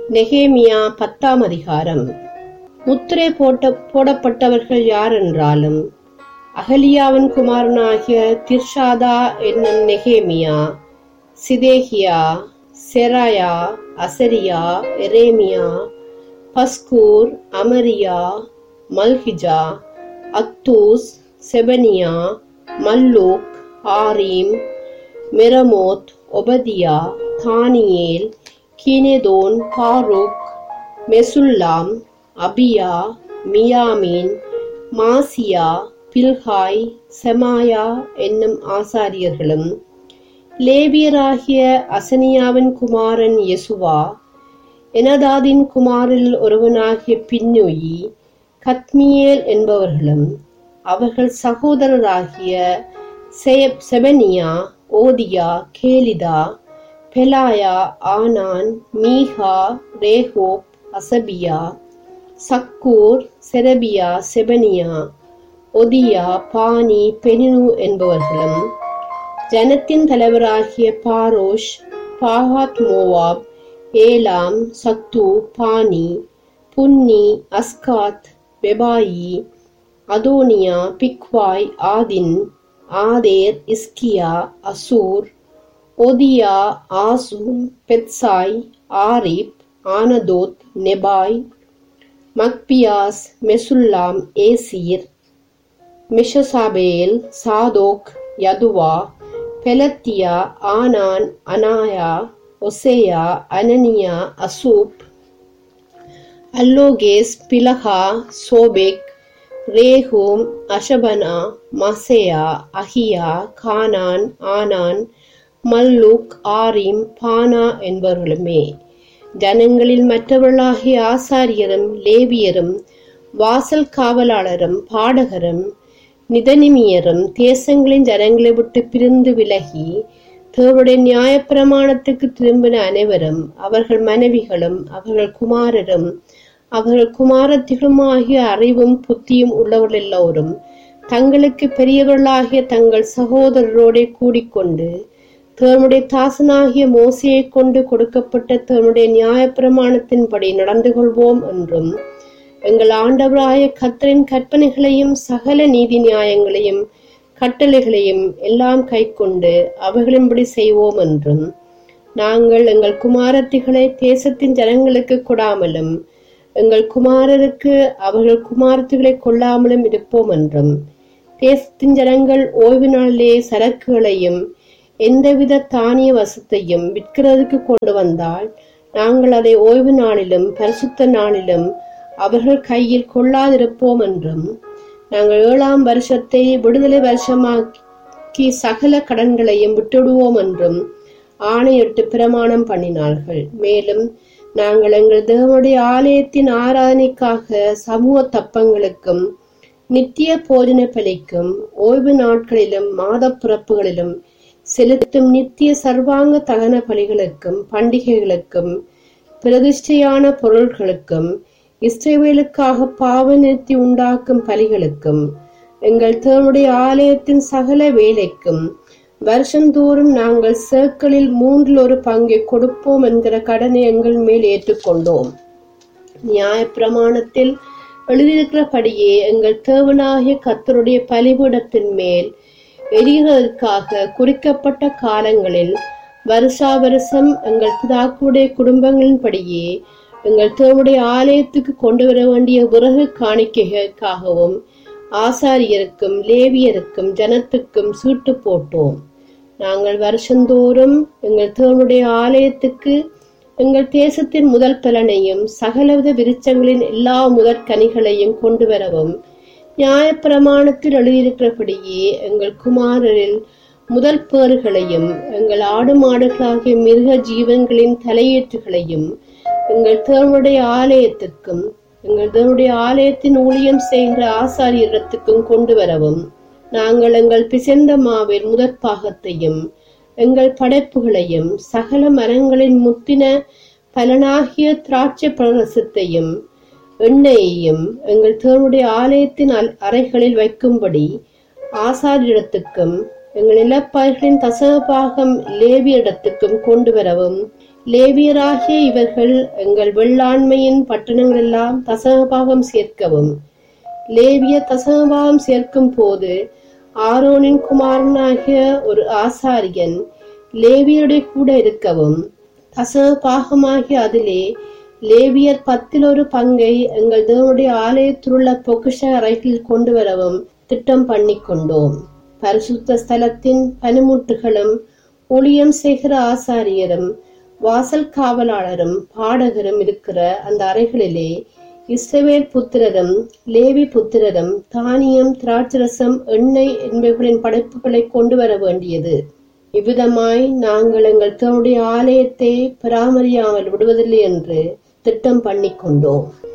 நெகேமியா பத்தாம் அதிகாரம் முத்திரை போட்ட போடப்பட்டவர்கள் யார் என்றாலும் அகலியாவின் குமாரனாகிய திர்ஷாதா என்னும் நெகேமியா சிதேகியா செராயா அசரியா எரேமியா பஸ்கூர் அமரியா மல்கிஜா அத்தூஸ் செபனியா மல்லூக் ஆரீம் மெரமோத் ஒபதியா தானியேல் கீனெதோன் பாருக் மெசுல்லாம் அபியா மியாமீன் மாசியா பில்காய் செமாயா என்னும் ஆசாரியர்களும் லேபியராகிய அசனியாவின் குமாரன் யெசுவா எனதாதின் குமாரில் ஒருவனாகிய பின்னுயி கத்மியேல் என்பவர்களும் அவர்கள் சகோதரராகிய செய- செபனியா ஓதியா கேலிதா பெலாயா ஆனான் மீகா ரேகோப் அசபியா சக்கூர் செரபியா செபனியா ஒதியா பானி பெனினு என்பவர்களும் ஜனத்தின் தலைவராகிய பாரோஷ் பாகாத் Moab Elam Zatthu Bani Bunni Azgad Bebai Adonijah Bigvai Adin Ater Hizkijah Azzur Hodijah Hashum Bezai Hariph Anathoth Nebai Magpiash Meshullam Hezir Meshezabeel Zadok Jaddua Pelatiah Hanan Anaiah ஒசேயா அனனியா அசூப் அல்லோகேஸ் பிலகா சோபெக் ரேஹூம் அஷபனா மசேயா அஹியா கானான் ஆனான் மல்லூக் ஆரீம் பானா என்பவர்களுமே ஜனங்களில் மற்றவர்களாகிய ஆசாரியரும் லேவியரும் வாசல் காவலாளரும் பாடகரும் நிதனிமியரும் தேசங்களின் ஜனங்களை விட்டு பிரிந்து விலகி தேவனுடைய நியாயப்பிரமாணத்துக்கு திரும்பின அனைவரும் அவர்கள் மனைவிகளும் அவர்கள் குமாரரும் அவர்கள் குமாரத்திகளுமாகிய அறிவும் புத்தியும் உள்ளவர்கள் எல்லோரும் தங்களுக்கு பெரியவர்களாகிய தங்கள் சகோதரரோடே கூடிக்கொண்டு தேவனுடைய தாசனாகிய மோசையை கொண்டு கொடுக்கப்பட்ட தேவனுடைய நியாயப்பிரமாணத்தின்படி நடந்து கொள்வோம் என்றும் எங்கள் ஆண்டவராய கத்தரின் கற்பனைகளையும் சகல நீதி நியாயங்களையும் கட்டளைகளையும் எல்லாம் கைக்கொண்டு அவைகளின்படி செய்வோம் என்றும் நாங்கள் எங்கள் குமாரத்திகளை தேசத்தின் ஜனங்களுக்கு கொடாமலும் எங்கள் குமாரருக்கு அவர்கள் குமாரத்திகளை கொள்ளாமலும் இருப்போம் என்றும் தேசத்தின் ஜனங்கள் ஓய்வு நாளிலே சரக்குகளையும் எந்தவித தானிய வசத்தையும் விற்கிறதுக்கு கொண்டு வந்தால் நாங்கள் அதை ஓய்வு நாளிலும் பரிசுத்த நாளிலும் அவர்கள் கையில் கொள்ளாதிருப்போம் என்றும் நாங்கள் ஏழாம் வருஷத்தை விடுதலை வருஷமாக்கி சகல கடன்களையும் விட்டுடுவோம் என்றும் ஆணையிட்டு பிரமாணம் பண்ணினார்கள் மேலும் நாங்கள் எங்கள் தேவனுடைய ஆலயத்தின் ஆராதனைக்காக சமூக தப்பங்களுக்கும் நித்திய போஜன பலிக்கும் ஓய்வு நாட்களிலும் மாத பிறப்புகளிலும் செலுத்தும் நித்திய சர்வாங்க தகன பலிகளுக்கும் பண்டிகைகளுக்கும் பிரதிஷ்டையான பொருள்களுக்கும் இஸ்ரவேலுக்காக பாவ நிறுத்தி உண்டாக்கும் பலிகளுக்கும் எங்கள் தேவனுடைய ஆலயத்தின் சகல வேலைக்கும் வருஷந்தோறும் நாங்கள் சேக்களில் மூன்றில் ஒரு பங்கை கொடுப்போம் என்கிற கடனை எங்கள் மேல் ஏற்றுக்கொண்டோம் நியாயப்பிரமாணத்தில் எழுதியிருக்கிறபடியே எங்கள் தேவனாகிய கர்த்தருடைய பலிபீடத்தின் மேல் எரிகிறதற்காக குறிக்கப்பட்ட காலங்களில் வருஷா வருஷம் எங்கள் பிதாக்களுடைய குடும்பங்களின்படியே எங்கள் தேவனுடைய ஆலயத்துக்கு கொண்டு வர வேண்டிய விறகு காணிக்கைகளுக்காகவும் ஆசாரியருக்கும் லேவியருக்கும் ஜனத்துக்கும் சீட்டு போட்டோம் நாங்கள் வருஷந்தோறும் எங்கள் தேவனுடைய ஆலயத்துக்கு எங்கள் தேசத்தின் முதல் பலனையும் சகலவித விருச்சங்களின் எல்லா முதற் கனிகளையும் கொண்டு வரவும் நியாயப்பிரமாணத்தில் எழுதியிருக்கிறபடியே எங்கள் குமாரரில் முதல் பேறுகளையும் எங்கள் ஆடு மாடுகளாகிய மிருக ஜீவன்களின் தலையீற்றுகளையும் எங்கள் தேவனுடைய ஆலயத்துக்கும் எங்கள் தேவனுடைய ஆலயத்தின் ஊழியம் செய்கிற ஆசாரியரத்துக்கும் கொண்டு வரவும் நாங்கள் எங்கள் பிசைந்த மாவின் முதற் பாகத்தையும் எங்கள் படைப்புகளையும் சகல மரங்களின் முத்தின பலனாகிய திராட்சை பரரசத்தையும் எண்ணெயையும் எங்கள் தேவனுடைய ஆலயத்தின் அல்- அறைகளில் வைக்கும்படி ஆசாரியரிடத்துக்கும் எங்கள் நிலப்பயிர்களின் தசமபாகம் லேவியிடத்துக்கும் கொண்டு வரவும் லேவியராகிய இவர்கள் எங்கள் வெள்ளாண்மையின் பட்டணங்களெல்லாம் தசமபாகம் சேர்க்கவும் லேவிய தசமபாகம் சேர்க்கும் போது ஆரோனின் குமாரனாகிய ஒரு ஆசாரியன் லேவியருடைய கூட இருக்கவும் தசம பாகமாகிய அதிலே லேவியர் பத்தில் ஒரு பங்கை எங்கள் தேவனுடைய ஆலயத்திலுள்ள பொக்கிஷ அறைகளில் கொண்டு வரவும் திட்டம் பண்ணி கொண்டோம் பரிசுத்த ஸ்தலத்தின் பனிமுட்டுகளும் ஊழியம் செய்கிற ஆசாரியரும் வாசல் காவலாளரும் பாடகரும் இருக்கிற அந்த அறைகளிலே இஸ்ரவேல் புத்திரரும் லேவி புத்திரரும் தானியம் திராட்சரசம் எண்ணெய் என்பவர்களின் படைப்புகளை கொண்டு வர வேண்டியது இவ்விதமாய் நாங்கள் எங்கள் தன்னுடைய ஆலயத்தை பராமரியாமல் விடுவதில்லை என்று திட்டம் பண்ணி கொண்டோம்